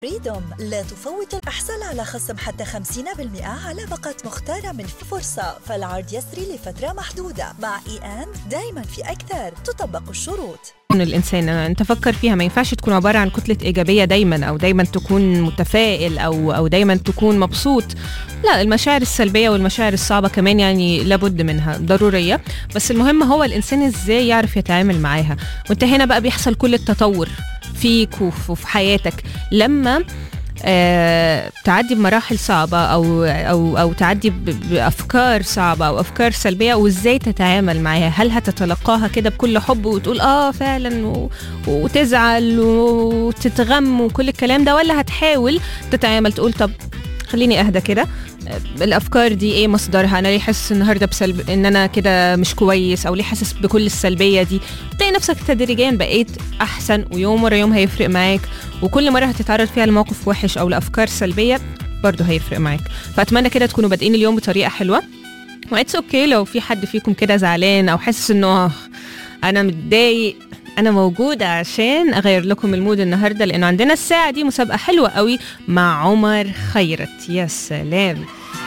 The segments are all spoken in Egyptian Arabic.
فريدوم لا تفوت الإحصال على خصم حتى 50% على باقة مختارة من فرصة فالعرض يسري لفترة محدودة مع اي ان دايما في أكثر تطبق الشروط من الانسان انت فكر فيها ما ينفعش تكون عباره عن كتله ايجابيه دايما او دايما تكون متفائل او او دايما تكون مبسوط لا المشاعر السلبيه والمشاعر الصعبه كمان يعني لابد منها ضروريه بس المهم هو الانسان ازاي يعرف يتعامل معاها وانت هنا بقى بيحصل كل التطور فيك وفي حياتك لما آه، تعدي بمراحل صعبة أو أو أو تعدي بأفكار صعبة أو أفكار سلبية وإزاي تتعامل معاها هل هتتلقاها كده بكل حب وتقول آه فعلا و... وتزعل وتتغم وكل الكلام ده ولا هتحاول تتعامل تقول طب خليني اهدى كده الافكار دي ايه مصدرها انا ليه حاسس النهارده بسلب ان انا كده مش كويس او ليه حاسس بكل السلبيه دي تلاقي نفسك تدريجيا بقيت احسن ويوم ورا يوم هيفرق معاك وكل مره هتتعرض فيها لموقف وحش او لافكار سلبيه برضه هيفرق معاك فاتمنى كده تكونوا بادئين اليوم بطريقه حلوه واتس اوكي okay لو في حد فيكم كده زعلان او حاسس انه انا متضايق انا موجوده عشان اغير لكم المود النهارده لانه عندنا الساعه دي مسابقه حلوه قوي مع عمر خيرت يا سلام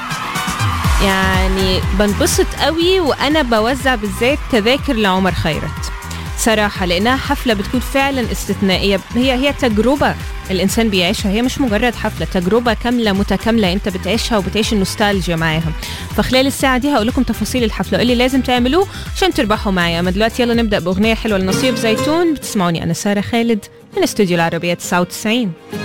يعني بنبسط قوي وانا بوزع بالذات تذاكر لعمر خيرت صراحة لأنها حفلة بتكون فعلا استثنائية هي هي تجربة الإنسان بيعيشها هي مش مجرد حفلة تجربة كاملة متكاملة أنت بتعيشها وبتعيش النوستالجيا معاها فخلال الساعة دي هقول لكم تفاصيل الحفلة اللي لازم تعملوه عشان تربحوا معايا أما دلوقتي يلا نبدأ بأغنية حلوة لنصيب زيتون بتسمعوني أنا سارة خالد من استوديو العربية 99